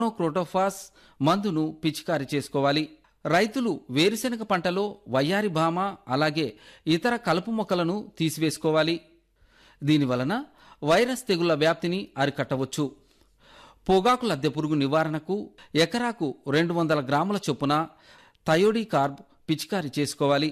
క్రోటోఫాస్ మందును పిచికారి చేసుకోవాలి రైతులు వేరుశెనగ పంటలో వయ్యారి భామ అలాగే ఇతర కలుపు మొక్కలను తీసివేసుకోవాలి దీనివలన వైరస్ తెగుళ్ల వ్యాప్తిని అరికట్టవచ్చు పొగాకు లద్దె పురుగు నివారణకు ఎకరాకు రెండు వందల గ్రాముల చొప్పున థయోడీ కార్బ్ పిచికారి చేసుకోవాలి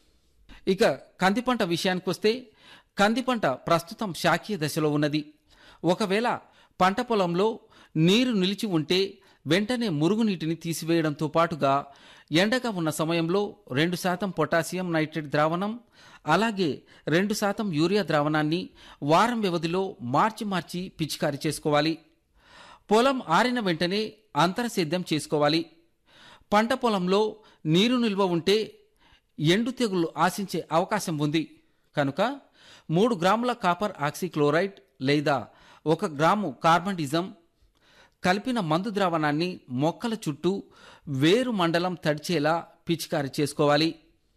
ఇక కంది పంట విషయానికొస్తే కంది పంట ప్రస్తుతం శాఖీయ దశలో ఉన్నది ఒకవేళ పంట పొలంలో నీరు నిలిచి ఉంటే వెంటనే మురుగునీటిని తీసివేయడంతో పాటుగా ఎండగా ఉన్న సమయంలో రెండు శాతం పొటాషియం నైట్రేట్ ద్రావణం అలాగే రెండు శాతం యూరియా ద్రావణాన్ని వారం వ్యవధిలో మార్చి మార్చి పిచికారి చేసుకోవాలి పొలం ఆరిన వెంటనే అంతర సేద్యం చేసుకోవాలి పంట పొలంలో నీరు నిల్వ ఉంటే ఎండు తెగుళ్లు ఆశించే అవకాశం ఉంది కనుక మూడు గ్రాముల కాపర్ ఆక్సిక్లోరైడ్ లేదా ఒక గ్రాము కార్బండిజం కలిపిన మందు ద్రావణాన్ని మొక్కల చుట్టూ వేరు మండలం తడిచేలా పిచికారి చేసుకోవాలి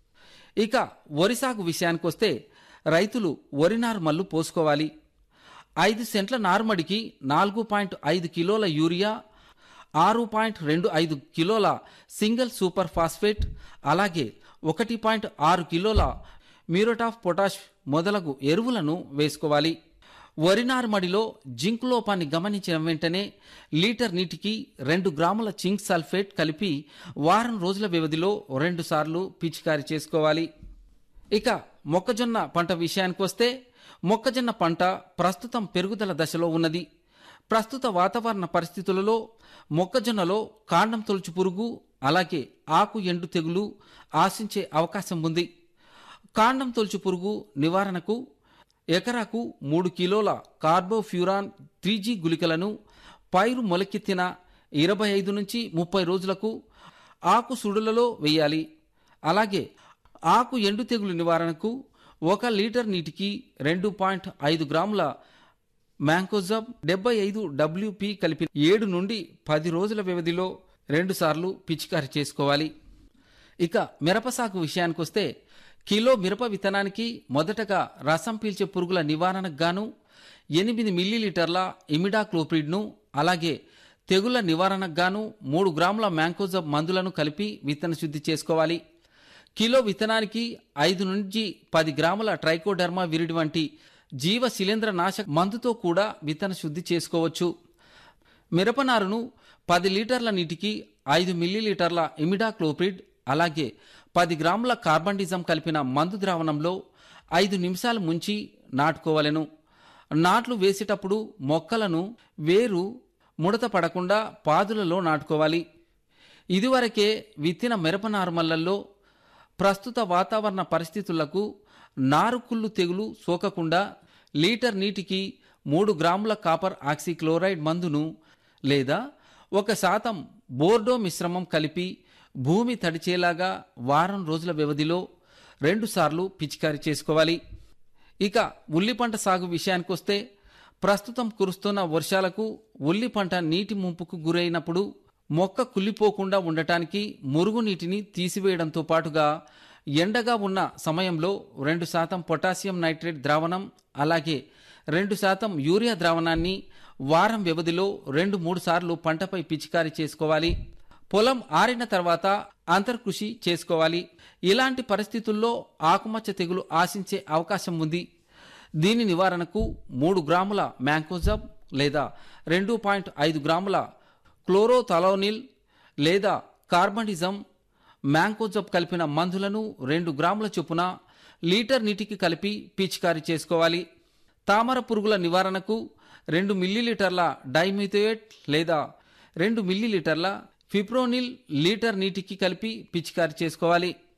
ఇక వరి సాగు విషయానికొస్తే రైతులు వరి నారుమల్లు పోసుకోవాలి ఐదు సెంట్ల నారుమడికి నాలుగు పాయింట్ ఐదు కిలోల యూరియా ఆరు పాయింట్ రెండు ఐదు కిలోల సింగిల్ సూపర్ ఫాస్ఫేట్ అలాగే ఒకటి పాయింట్ ఆరు కిలోల మ్యూరేట్ ఆఫ్ పొటాష్ మొదలగు ఎరువులను వేసుకోవాలి వరి నారుమడిలో జింక్ లోపాన్ని గమనించిన వెంటనే లీటర్ నీటికి రెండు గ్రాముల జింక్ సల్ఫేట్ కలిపి వారం రోజుల వ్యవధిలో రెండుసార్లు పిచికారి చేసుకోవాలి ఇక మొక్కజొన్న పంట విషయానికి వస్తే మొక్కజొన్న పంట ప్రస్తుతం పెరుగుదల దశలో ఉన్నది ప్రస్తుత వాతావరణ పరిస్థితులలో మొక్కజొన్నలో కాండం తొలుచు పురుగు అలాగే ఆకు ఎండు తెగులు ఆశించే అవకాశం ఉంది కాండం తొలుచు పురుగు నివారణకు ఎకరాకు మూడు కిలోల కార్బోఫ్యూరాన్ త్రీ జీ గుళికలను పైరు మొలకెత్తిన ఇరవై ఐదు నుంచి ముప్పై రోజులకు ఆకు సుడులలో వేయాలి అలాగే ఆకు ఎండు తెగులు నివారణకు ఒక లీటర్ నీటికి రెండు పాయింట్ ఐదు గ్రాముల మ్యాంకోజబ్ డెబ్బై ఐదు డబ్ల్యూపి కలిపి ఏడు నుండి పది రోజుల వ్యవధిలో రెండుసార్లు పిచికారి చేసుకోవాలి ఇక మిరప సాగు విషయానికొస్తే కిలో మిరప విత్తనానికి మొదటగా రసం పీల్చే పురుగుల నివారణకు గాను ఎనిమిది మిల్లీలీటర్ల ఇమిడాక్లోప్రిడ్ను అలాగే తెగుళ్ల నివారణకు గాను మూడు గ్రాముల మ్యాంకోజబ్ మందులను కలిపి విత్తన శుద్ధి చేసుకోవాలి కిలో విత్తనానికి ఐదు నుంచి పది గ్రాముల ట్రైకోడర్మా విరిడి వంటి జీవ శిలీంద్ర నాశక మందుతో కూడా విత్తన శుద్ధి చేసుకోవచ్చు మిరపనారును పది లీటర్ల నీటికి ఐదు మిల్లీలీటర్ల ఇమిడాక్లోప్రిడ్ అలాగే పది గ్రాముల కార్బండిజం కలిపిన మందు ద్రావణంలో ఐదు నిమిషాలు ముంచి నాటుకోవలెను నాట్లు వేసేటప్పుడు మొక్కలను వేరు ముడత పడకుండా పాదులలో నాటుకోవాలి ఇదివరకే విత్తిన మిరప నారుమల్లల్లో ప్రస్తుత వాతావరణ పరిస్థితులకు నారుకుళ్ళు తెగులు సోకకుండా లీటర్ నీటికి మూడు గ్రాముల కాపర్ ఆక్సిక్లోరైడ్ మందును లేదా ఒక శాతం బోర్డో మిశ్రమం కలిపి భూమి తడిచేలాగా వారం రోజుల వ్యవధిలో రెండుసార్లు పిచికారీ చేసుకోవాలి ఇక ఉల్లి పంట సాగు విషయానికొస్తే ప్రస్తుతం కురుస్తున్న వర్షాలకు ఉల్లి పంట నీటి ముంపుకు గురైనప్పుడు మొక్క కుళ్ళిపోకుండా ఉండటానికి మురుగునీటిని తీసివేయడంతో పాటుగా ఎండగా ఉన్న సమయంలో రెండు శాతం పొటాషియం నైట్రేట్ ద్రావణం అలాగే రెండు శాతం యూరియా ద్రావణాన్ని వారం వ్యవధిలో రెండు మూడు సార్లు పంటపై పిచికారీ చేసుకోవాలి పొలం ఆరిన తర్వాత అంతర్కృషి చేసుకోవాలి ఇలాంటి పరిస్థితుల్లో ఆకుమచ్చ తెగులు ఆశించే అవకాశం ఉంది దీని నివారణకు మూడు గ్రాముల మ్యాంకోజబ్ లేదా రెండు పాయింట్ ఐదు గ్రాముల క్లోరోథలోనిల్ లేదా కార్బనిజం మ్యాంకోజబ్ కలిపిన మందులను రెండు గ్రాముల చొప్పున లీటర్ నీటికి కలిపి పిచికారీ చేసుకోవాలి తామర పురుగుల నివారణకు రెండు మిల్లీలీటర్ల డైమిథోయేట్ లేదా రెండు మిల్లీలీటర్ల ఫిప్రోనిల్ లీటర్ నీటికి కలిపి పిచికారీ చేసుకోవాలి